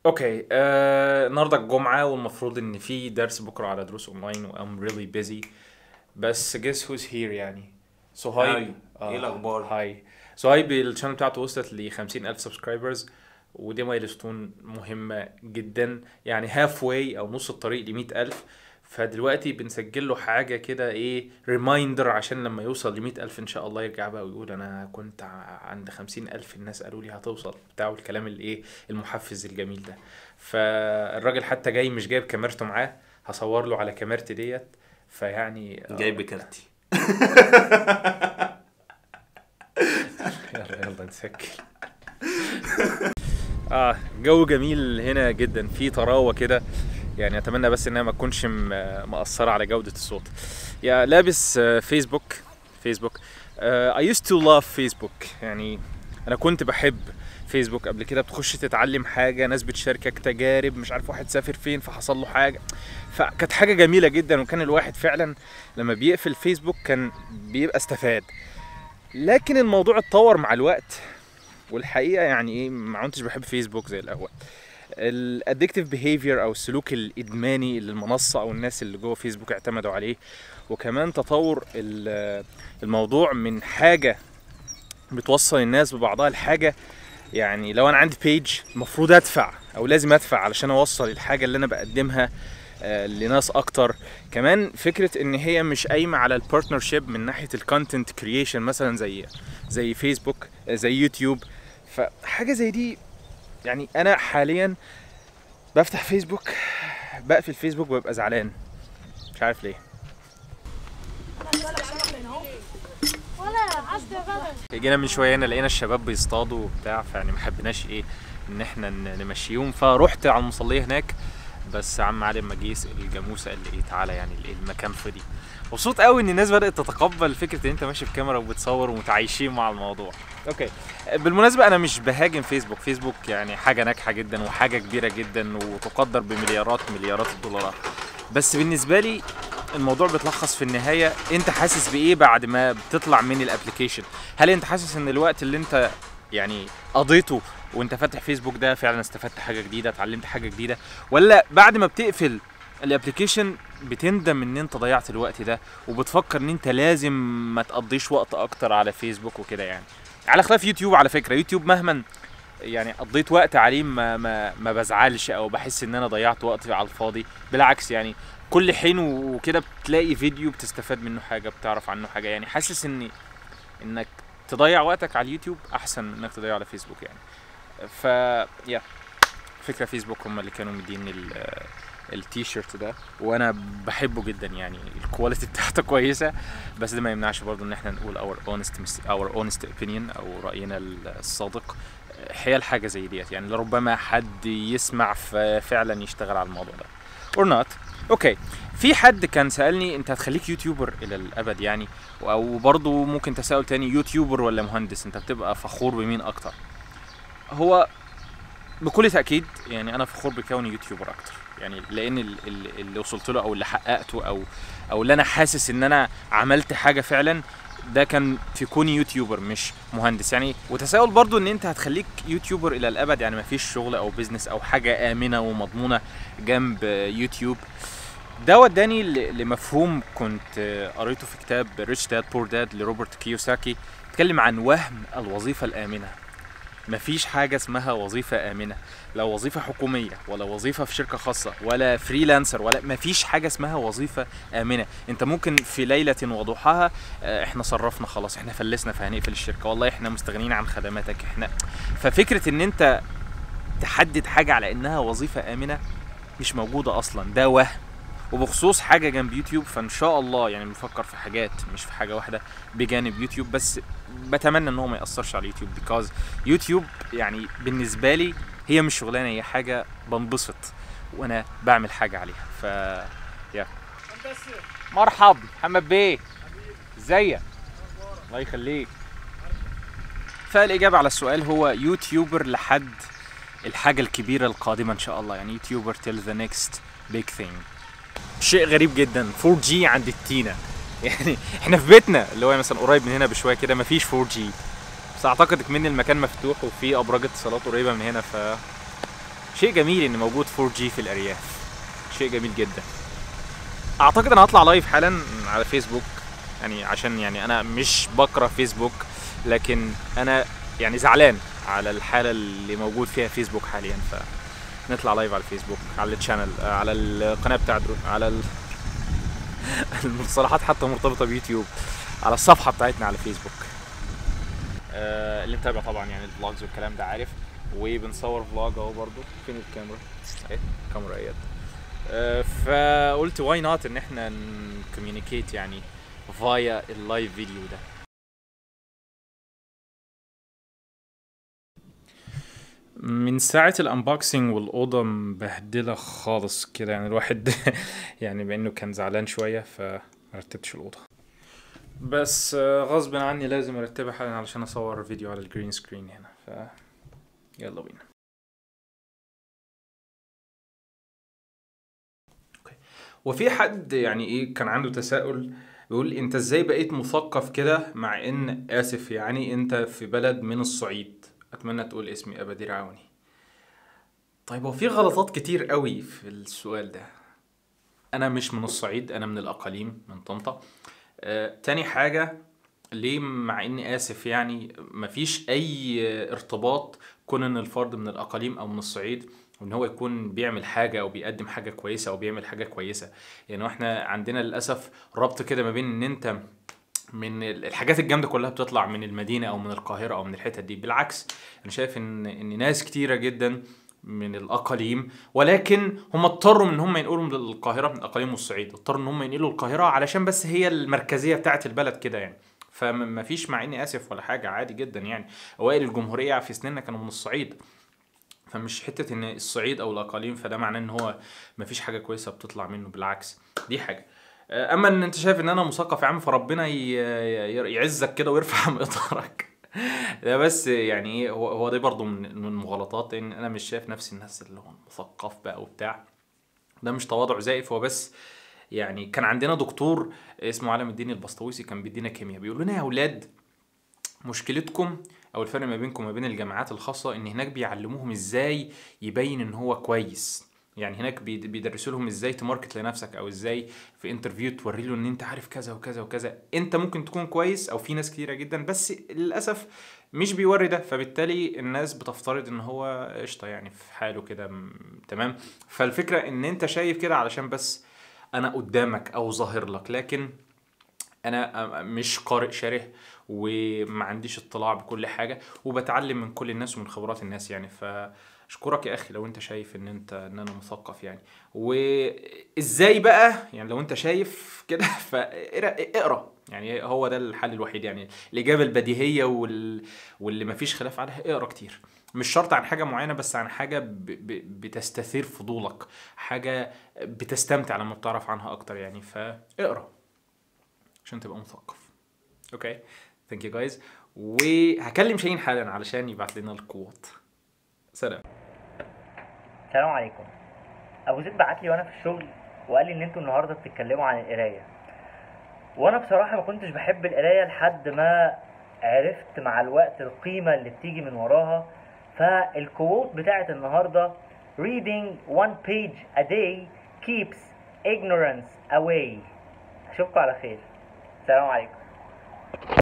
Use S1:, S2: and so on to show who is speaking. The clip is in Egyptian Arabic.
S1: اوكي آه، النهارده الجمعة والمفروض ان في درس بكرة على دروس اونلاين و I'm really busy بس guess who's here يعني صهيب
S2: هاي، إيه الأخبار؟
S1: هاي صهيب الشانل بتاعته وصلت ل 50000 سبسكرايبرز ودي مايلستون مهمة جدا يعني هاف واي او نص الطريق ل 100000 فدلوقتي بنسجل له حاجة كده ايه ريمايندر عشان لما يوصل ل 100000 ان شاء الله يرجع بقى ويقول انا كنت ع- عند 50000 الناس قالوا لي هتوصل بتاعه الكلام الايه المحفز الجميل ده فالراجل حتى جاي مش جايب كاميرته معاه هصور له على كاميرتي ديت فيعني آه،
S2: جايب بكارتي
S1: يلا يلا نسجل اه جو جميل هنا جدا في طراوه كده يعني اتمنى بس انها ما تكونش م- مأثره على جوده الصوت يا لابس آه، فيسبوك فيسبوك اي used to love فيسبوك يعني انا كنت بحب فيسبوك قبل كده بتخش تتعلم حاجه ناس بتشاركك تجارب مش عارف واحد سافر فين فحصل له حاجه فكانت حاجه جميله جدا وكان الواحد فعلا لما بيقفل فيسبوك كان بيبقى استفاد لكن الموضوع اتطور مع الوقت والحقيقه يعني ايه ما كنتش بحب فيسبوك زي الاول الادكتيف بيهيفير او السلوك الادماني اللي المنصه او الناس اللي جوه فيسبوك اعتمدوا عليه وكمان تطور ال- الموضوع من حاجه بتوصل الناس ببعضها لحاجه يعني لو انا عندي بيج المفروض ادفع او لازم ادفع علشان اوصل الحاجه اللي انا بقدمها آه، لناس اكتر كمان فكره ان هي مش قايمه على البارتنرشيب من ناحيه الكونتنت كرييشن مثلا زي زي فيسبوك آه، زي يوتيوب فحاجه زي دي يعني انا حاليا بفتح فيسبوك بقفل فيسبوك ببقى زعلان مش عارف ليه
S3: ولا عصر غدا
S1: جينا من شويه هنا لقينا الشباب بيصطادوا وبتاع فيعني ما حبيناش ايه ان احنا ن- نمشيهم فروحت على المصليه هناك بس عم علي لما جه يسال الجاموسه قال لي ايه تعالى يعني ال- المكان فاضي مبسوط قوي ان الناس بدات تتقبل فكره ان انت ماشي بكاميرا وبتصور ومتعايشين مع الموضوع اوكي بالمناسبه انا مش بهاجم فيسبوك فيسبوك يعني حاجه ناجحه جدا وحاجه كبيره جدا وتقدر بمليارات مليارات الدولارات بس بالنسبه لي الموضوع بيتلخص في النهايه انت حاسس بايه بعد ما بتطلع من الابلكيشن هل انت حاسس ان الوقت اللي انت يعني قضيته وانت فاتح فيسبوك ده فعلا استفدت حاجه جديده اتعلمت حاجه جديده ولا بعد ما بتقفل الابلكيشن بتندم ان انت ضيعت الوقت ده وبتفكر ان انت لازم ما تقضيش وقت اكتر على فيسبوك وكده يعني على خلاف يوتيوب على فكره يوتيوب مهما يعني قضيت وقت عليه ما ما ما بزعلش او بحس ان انا ضيعت وقت على الفاضي بالعكس يعني كل حين وكده بتلاقي فيديو بتستفاد منه حاجه بتعرف عنه حاجه يعني حاسس ان انك تضيع وقتك على اليوتيوب احسن من انك تضيعه على فيسبوك يعني ف يا فكره فيسبوك هم اللي كانوا مديني ال- التي شيرت ده وانا بحبه جدا يعني الكواليتي بتاعته كويسه بس ده ما يمنعش برضه ان احنا نقول اور اونست اور اونست اوبينيون او راينا الصادق حيال حاجه زي ديت يعني لربما حد يسمع ففعلا يشتغل على الموضوع ده اور نوت اوكي في حد كان سالني انت هتخليك يوتيوبر الى الابد يعني او برضه ممكن تساؤل تاني يوتيوبر ولا مهندس انت بتبقى فخور بمين اكتر هو بكل تاكيد يعني انا فخور بكوني يوتيوبر اكتر يعني لان ال- ال- اللي وصلت له او اللي حققته او او اللي انا حاسس ان انا عملت حاجه فعلا ده كان في كوني يوتيوبر مش مهندس يعني وتساؤل برضو ان انت هتخليك يوتيوبر الى الابد يعني مفيش شغل او بيزنس او حاجه امنه ومضمونه جنب يوتيوب ده وداني ل- لمفهوم كنت قريته في كتاب ريتش داد بور داد لروبرت كيوساكي اتكلم عن وهم الوظيفه الامنه مفيش حاجة اسمها وظيفة آمنة لا وظيفة حكومية ولا وظيفة في شركة خاصة ولا فريلانسر ولا مفيش حاجة اسمها وظيفة آمنة انت ممكن في ليلة وضحاها آه، احنا صرفنا خلاص احنا فلسنا فهنقفل الشركة والله احنا مستغنيين عن خدماتك احنا ففكرة ان انت تحدد حاجة على انها وظيفة آمنة مش موجودة اصلا ده وهم وبخصوص حاجة جنب يوتيوب فان شاء الله يعني بفكر في حاجات مش في حاجة واحدة بجانب يوتيوب بس بتمنى ان هو ما يأثرش على يوتيوب بيكوز يوتيوب يعني بالنسبة لي هي مش شغلانة هي حاجة بنبسط وانا بعمل حاجة عليها ف يا مرحب محمد بيه ازيك الله يخليك فالإجابة على السؤال هو يوتيوبر لحد الحاجة الكبيرة القادمة إن شاء الله يعني يوتيوبر till the next big thing شيء غريب جدا 4G عند التينا يعني احنا في بيتنا اللي هو مثلا قريب من هنا بشويه كده مفيش 4G بس اعتقد كمان المكان مفتوح وفي ابراج اتصالات قريبه من هنا ف شيء جميل ان موجود 4G في الارياف شيء جميل جدا اعتقد انا هطلع لايف حالا على فيسبوك يعني عشان يعني انا مش بكره فيسبوك لكن انا يعني زعلان على الحاله اللي موجود فيها فيسبوك حاليا فنطلع لايف على الفيسبوك على الشانل آه، على القناه بتاعت على ال... المصطلحات حتى مرتبطه بيوتيوب على الصفحه بتاعتنا على فيسبوك آه اللي متابع طبعا يعني الفلوجز والكلام ده عارف وبنصور فلوج اهو برضو فين الكاميرا اهي الكاميرا اهي آه فقلت واي نوت ان احنا نكوميونيكيت يعني فايا اللايف فيديو ده من ساعة الانبوكسنج والأوضة مبهدلة خالص كده يعني الواحد يعني بأنه كان زعلان شوية فمرتبتش الأوضة بس آه، غصب عني لازم ارتبها حالا علشان اصور فيديو على الجرين سكرين هنا ف يلا بينا أوكي. وفي حد يعني ايه كان عنده تساؤل بيقول انت ازاي بقيت مثقف كده مع ان اسف يعني انت في بلد من الصعيد اتمنى تقول اسمي ابدي رعوني طيب هو في غلطات كتير قوي في السؤال ده انا مش من الصعيد انا من الاقاليم من طنطا آه، تاني حاجة ليه مع اني اسف يعني مفيش اي ارتباط كون ان الفرد من الاقاليم او من الصعيد وان هو يكون بيعمل حاجة او بيقدم حاجة كويسة او بيعمل حاجة كويسة يعني احنا عندنا للاسف ربط كده ما بين ان انت من ال- الحاجات الجامده كلها بتطلع من المدينه او من القاهره او من الحتت دي بالعكس انا شايف ان ان ناس كتيره جدا من الاقاليم ولكن هم اضطروا ان هم ينقلوا من القاهره من الاقاليم والصعيد اضطروا ان هم ينقلوا القاهره علشان بس هي المركزيه بتاعه البلد كده يعني فما فيش مع اني اسف ولا حاجه عادي جدا يعني اوائل الجمهوريه في سننا كانوا من الصعيد فمش حته ان الصعيد او الاقاليم فده معناه ان هو مفيش حاجه كويسه بتطلع منه بالعكس دي حاجه اما ان انت شايف ان انا مثقف يا عم فربنا ي- ي- يعزك كده ويرفع مقدارك ده بس يعني ايه هو هو ده برضه من من المغالطات ان انا مش شايف نفسي الناس اللي هو مثقف بقى وبتاع ده مش تواضع زائف هو بس يعني كان عندنا دكتور اسمه علم الدين البسطويسي كان بيدينا كيمياء بيقول لنا يا اولاد مشكلتكم او الفرق ما بينكم وما بين الجامعات الخاصه ان هناك بيعلموهم ازاي يبين ان هو كويس يعني هناك بيد- بيدرسوا لهم ازاي تماركت لنفسك او ازاي في انترفيو توري له ان انت عارف كذا وكذا وكذا انت ممكن تكون كويس او في ناس كتيره جدا بس للاسف مش بيوري ده فبالتالي الناس بتفترض ان هو قشطه يعني في حاله كده م- تمام فالفكره ان انت شايف كده علشان بس انا قدامك او ظاهر لك لكن انا مش قارئ شره وما عنديش اطلاع بكل حاجه وبتعلم من كل الناس ومن خبرات الناس يعني فاشكرك يا اخي لو انت شايف ان انت ان انا مثقف يعني وازاي بقى يعني لو انت شايف كده فاقرا يعني هو ده الحل الوحيد يعني الاجابه البديهيه وال... واللي مفيش خلاف عليها اقرا كتير مش شرط عن حاجه معينه بس عن حاجه ب... ب... بتستثير فضولك حاجه بتستمتع لما بتعرف عنها اكتر يعني فاقرا عشان تبقى مثقف اوكي ثانك يو جايز وهكلم شاهين حالا علشان يبعت لنا القوات سلام
S2: السلام عليكم ابو زيد بعت لي وانا في الشغل وقال لي ان انتوا النهارده بتتكلموا عن القرايه وانا بصراحه ما كنتش بحب القرايه لحد ما عرفت مع الوقت القيمه اللي بتيجي من وراها فالكوت بتاعت النهارده reading one page a day keeps ignorance away اشوفكم على خير السلام عليكم